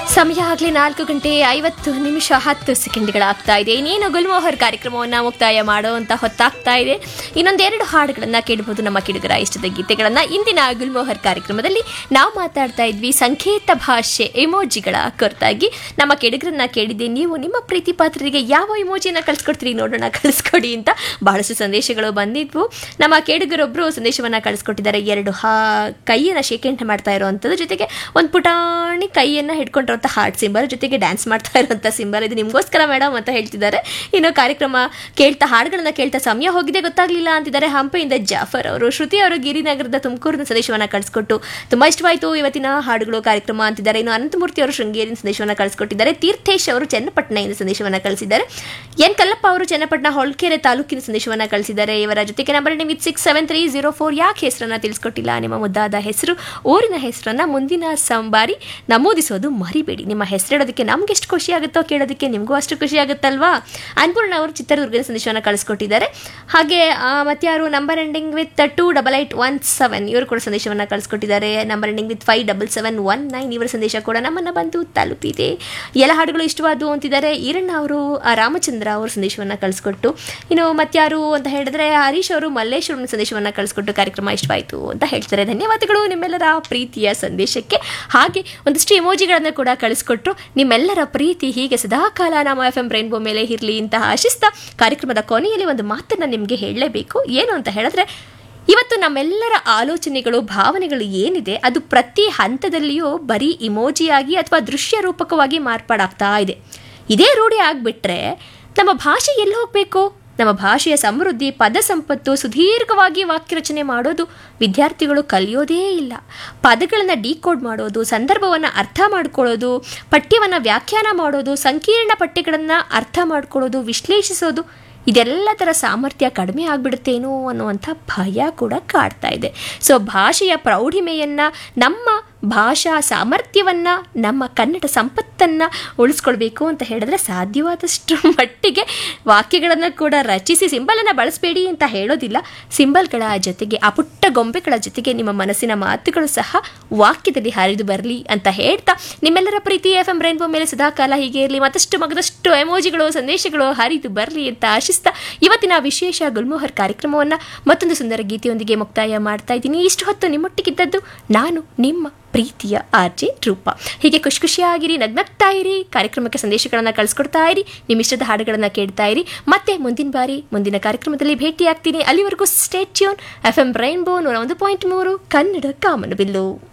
ಸಮಯ ಆಗಲೇ ನಾಲ್ಕು ಗಂಟೆ ಐವತ್ತು ನಿಮಿಷ ಹತ್ತು ಸೆಕೆಂಡ್ಗಳಾಗ್ತಾ ಇದೆ ಇನ್ನೇನು ಗುಲ್ಮೋಹರ್ ಕಾರ್ಯಕ್ರಮವನ್ನು ಮುಕ್ತಾಯ ಮಾಡುವಂತ ಹೊತ್ತಾಗ್ತಾ ಇದೆ ಇನ್ನೊಂದೆರಡು ಹಾಡುಗಳನ್ನು ಕೇಳಬಹುದು ನಮ್ಮ ಕಿಡುಗರ ಇಷ್ಟದ ಗೀತೆಗಳನ್ನು ಇಂದಿನ ಗುಲ್ಮೋಹರ್ ಕಾರ್ಯಕ್ರಮದಲ್ಲಿ ನಾವು ಮಾತಾಡ್ತಾ ಇದ್ವಿ ಸಂಕೇತ ಭಾಷೆ ಎಮೋಜಿಗಳ ಕುರಿತಾಗಿ ನಮ್ಮ ಕೆಡುಗರನ್ನ ಕೇಳಿದ್ದೆ ನೀವು ನಿಮ್ಮ ಪ್ರೀತಿ ಪಾತ್ರರಿಗೆ ಯಾವ ಎಮೋಜಿನ ಕಳಿಸ್ಕೊಡ್ತೀರಿ ನೋಡೋಣ ಕಳಿಸ್ಕೊಡಿ ಅಂತ ಬಹಳಷ್ಟು ಸಂದೇಶಗಳು ಬಂದಿದ್ವು ನಮ್ಮ ಕೇಡುಗರೊಬ್ಬರು ಸಂದೇಶವನ್ನ ಕಳಿಸ್ಕೊಟ್ಟಿದ್ದಾರೆ ಎರಡು ಹಾ ಕೈಯನ್ನು ಶೇಖರಣೆ ಮಾಡ್ತಾ ಇರುವಂಥದ್ದು ಜೊತೆಗೆ ಒಂದು ಪುಟಾಣಿ ಕೈಯನ್ನು ಹಿಡ್ಕೊಂಡಿರುವಂಥ ಹಾರ್ಟ್ ಸಿಂಬಲ್ ಜೊತೆಗೆ ಡ್ಯಾನ್ಸ್ ಮಾಡ್ತಾ ಇರುವಂಥ ಸಿಂಬಲ್ ಇದು ನಿಮಗೋಸ್ಕರ ಮೇಡಮ್ ಅಂತ ಹೇಳ್ತಿದ್ದಾರೆ ಇನ್ನು ಕಾರ್ಯಕ್ರಮ ಕೇಳ್ತಾ ಹಾಡುಗಳನ್ನ ಕೇಳ್ತಾ ಸಮಯ ಹೋಗಿದೆ ಗೊತ್ತಾಗ್ಲಿಲ್ಲ ಅಂತಿದ್ದಾರೆ ಹಂಪೆಯಿಂದ ಜಾಫರ್ ಅವರು ಶ್ರುತಿ ಅವರು ಗಿರಿನಗರದ ತುಮಕೂರಿನ ಸಂದೇಶವನ್ನ ಕಳಿಸ್ಕೊಟ್ಟು ತುಂಬಾ ಇಷ್ಟವಾಯಿತು ಇವತ್ತಿನ ಹಾಡುಗಳು ಕಾರ್ಯಕ್ರಮ ಅಂತಿದ್ದಾರೆ ಇನ್ನು ಅನಂತಮೂರ್ತಿ ಅವರು ಶೃಂಗೇರಿನ ಸಂದೇಶವನ್ನ ಕಳಿಸ್ಕೊಟ್ಟಿದ್ದಾರೆ ತೀರ್ಥೇಶ್ ಅವರು ಚನ್ನಪಟ್ಟಣದಿಂದ ಸಂದೇಶವನ್ನ ಕಳಿಸಿದ್ದಾರೆ ಎನ್ ಕಲ್ಲಪ್ಪ ಅವರು ಚನ್ನಪಟ್ಟಣ ಹೊಳ್ಕೆರೆ ತಾಲೂಕಿನ ಸಂದೇಶವನ್ನ ಕಳಿಸಿದ್ದಾರೆ ಇವರ ಜೊತೆಗೆ number with six seven three zero four ಯಾಕೆ ಹೆಸರನ್ನ ತಿಳಿಸ್ಕೊಟ್ಟಿಲ್ಲ ನಿಮ್ಮ ಮುದ್ದಾದ ಹೆಸರು ಊರಿನ ಹೆಸರನ್ನ ಮುಂದಿನ ಸಂಬಾರಿ ನಮೂದಿಸೋದು ಮರಿಬೇಡಿ ನಿಮ್ಮ ಹೆಸರಿಡೋದಕ್ಕೆ ನಮ್ಗೆ ಎಷ್ಟು ಖುಷಿ ಆಗುತ್ತೋ ಕೇಳೋದಕ್ಕೆ ನಿಮಗೂ ಅಷ್ಟು ಖುಷಿ ಆಗುತ್ತಲ್ವಾ ಅನ್ಪೂರ್ಣ ಅವರು ಚಿತ್ರದುರ್ಗದ ಸಂದೇಶವನ್ನು ಕಳಿಸ್ಕೊಟ್ಟಿದ್ದಾರೆ ಹಾಗೆ ಆ, ಮತ್ಯಾರು number ending with two double eight one seven ಇವರು ಕೂಡ ಸಂದೇಶವನ್ನು ಕಳಿಸ್ಕೊಟ್ಟಿದ್ದಾರೆ number ending with five double seven one nine ಇವರ ಸಂದೇಶ ಕೂಡ ನಮ್ಮನ್ನು ಬಂದು ತಲುಪಿದೆ ಎಲ್ಲ ಹಾಡುಗಳು ಇಷ್ಟವಾದವು ಅಂತಿದ್ದಾರೆ ಈರಣ್ಣ ಅವರು ಆ, ರಾಮಚಂದ್ರ ಅವರು ಸಂದೇಶವನ್ನು ಕಳಿಸ್ಕೊಟ್ಟು ಇನ್ನು ಮತ್ಯಾರು ಅಂತ ಹೇಳಿದ್ರೆ ಹರೀಶ್ ಅವರು ಮಲ್ಲೇಶ್ವರನ ಸಂದೇಶವನ್ನು ಕಳಿಸ್ಕೊಟ್ಟು ಕಾರ್ಯಕ್ರಮ ಇಷ್ಟವಾಯಿತು ಅಂತ ಹೇಳ್ತಾರೆ ಧನ್ಯವಾದಗಳು ನಿಮ್ಮೆಲ್ಲರ ಪ್ರೀತಿಯ ಸಂದೇಶಕ್ಕೆ ಹಾಗೆ ಒಂದಷ್ಟು ಎಮೋಜಿಗಳನ್ನು ಕೂಡ ಕಳಿಸ್ಕೊಟ್ರು ನಿಮ್ಮೆಲ್ಲರ ಪ್ರೀತಿ ಹೀಗೆ ಸದಾಕಾಲ ನಮ್ಮ ಎಫ್ ಎಂ ರೈನ್ಬೋ ಮೇಲೆ ಇರಲಿ ಅಂತ ಆಶಿಸ್ತಾ ಕಾರ್ಯಕ್ರಮದ ಕೊನೆಯಲ್ಲಿ ಒಂದು ಮಾತನ್ನು ನಿಮಗೆ ಹೇಳಲೇಬೇಕು ಏನು ಅಂತ ಹೇಳಿದ್ರೆ ಇವತ್ತು ನಮ್ಮೆಲ್ಲರ ಆಲೋಚನೆಗಳು ಭಾವನೆಗಳು ಏನಿದೆ ಅದು ಪ್ರತಿ ಹಂತದಲ್ಲಿಯೂ ಬರೀ ಇಮೋಜಿಯಾಗಿ ಅಥವಾ ದೃಶ್ಯ ರೂಪಕವಾಗಿ ಮಾರ್ಪಾಡಾಗ್ತಾ ಇದೆ ಇದೇ ರೂಢಿ ಆಗಿಬಿಟ್ರೆ ನಮ್ಮ ಭಾಷೆ ಎಲ್ಲಿ ಹೋಗಬೇಕು ನಮ್ಮ ಭಾಷೆಯ ಸಮೃದ್ಧಿ ಪದ ಸಂಪತ್ತು ಸುದೀರ್ಘವಾಗಿ ವಾಕ್ಯ ರಚನೆ ಮಾಡೋದು ವಿದ್ಯಾರ್ಥಿಗಳು ಕಲಿಯೋದೇ ಇಲ್ಲ ಪದಗಳನ್ನು ಡಿಕೋಡ್ ಮಾಡೋದು ಸಂದರ್ಭವನ್ನು ಅರ್ಥ ಮಾಡ್ಕೊಳ್ಳೋದು ಪಠ್ಯವನ್ನು ವ್ಯಾಖ್ಯಾನ ಮಾಡೋದು ಸಂಕೀರ್ಣ ಪಠ್ಯಗಳನ್ನು ಅರ್ಥ ಮಾಡ್ಕೊಳ್ಳೋದು ವಿಶ್ಲೇಷಿಸೋದು ಇದೆಲ್ಲದರ ಸಾಮರ್ಥ್ಯ ಕಡಿಮೆ ಆಗಿಬಿಡುತ್ತೇನೋ ಅನ್ನುವಂಥ ಭಯ ಕೂಡ ಕಾಡ್ತಾ ಇದೆ ಸೊ ಭಾಷೆಯ ಪ್ರೌಢಿಮೆಯನ್ನು ನಮ್ಮ ಭಾಷಾ ಸಾಮರ್ಥ್ಯವನ್ನು ನಮ್ಮ ಕನ್ನಡ ಸಂಪತ್ತನ್ನು ಉಳಿಸ್ಕೊಳ್ಬೇಕು ಅಂತ ಹೇಳಿದ್ರೆ ಸಾಧ್ಯವಾದಷ್ಟು ಮಟ್ಟಿಗೆ ವಾಕ್ಯಗಳನ್ನು ಕೂಡ ರಚಿಸಿ ಸಿಂಬಲನ್ನು ಬಳಸಬೇಡಿ ಅಂತ ಹೇಳೋದಿಲ್ಲ ಸಿಂಬಲ್ಗಳ ಜೊತೆಗೆ ಆ ಪುಟ್ಟ ಗೊಂಬೆಗಳ ಜೊತೆಗೆ ನಿಮ್ಮ ಮನಸ್ಸಿನ ಮಾತುಗಳು ಸಹ ವಾಕ್ಯದಲ್ಲಿ ಹರಿದು ಬರಲಿ ಅಂತ ಹೇಳ್ತಾ ನಿಮ್ಮೆಲ್ಲರ ಪ್ರೀತಿ ಎಫ್ ಎಂ ರೈನ್ಬೋ ಮೇಲೆ ಸದಾಕಾಲ ಹೀಗೆ ಇರಲಿ ಮತ್ತಷ್ಟು ಮಗದಷ್ಟು ಎಮೋಜಿಗಳು ಸಂದೇಶಗಳು ಹರಿದು ಬರಲಿ ಅಂತ ಆಶಿಸ್ತಾ ಇವತ್ತಿನ ವಿಶೇಷ ಗುಲ್ಮೋಹರ್ ಕಾರ್ಯಕ್ರಮವನ್ನು ಮತ್ತೊಂದು ಸುಂದರ ಗೀತೆಯೊಂದಿಗೆ ಮುಕ್ತಾಯ ಮಾಡ್ತಾ ಇದ್ದೀನಿ ಇಷ್ಟು ಹೊತ್ತು ನಿಮ್ಮೊಟ್ಟಿಗಿದ್ದದ್ದು ನಾನು ನಿಮ್ಮ ಪ್ರೀತಿಯ ಆರ್ ಜೆ ರೂಪ ಹೀಗೆ ಖುಷಿ ಖುಷಿಯಾಗಿರಿ ನಗ್ನಗ್ತಾ ಇರಿ ಕಾರ್ಯಕ್ರಮಕ್ಕೆ ಸಂದೇಶಗಳನ್ನು ಕಳಿಸ್ಕೊಡ್ತಾ ಇರಿ ನಿಮ್ಮ ಇಷ್ಟದ ಹಾಡುಗಳನ್ನು ಕೇಳ್ತಾ ಇರಿ ಮತ್ತೆ ಮುಂದಿನ ಬಾರಿ ಮುಂದಿನ ಕಾರ್ಯಕ್ರಮದಲ್ಲಿ ಭೇಟಿಯಾಗ್ತೀನಿ ಅಲ್ಲಿವರೆಗೂ stay tune F M Rainbow ನೂರ ಒಂದು ಪಾಯಿಂಟ್ ಮೂರು ಕನ್ನಡ ಕಾಮನಬಿಲ್ಲು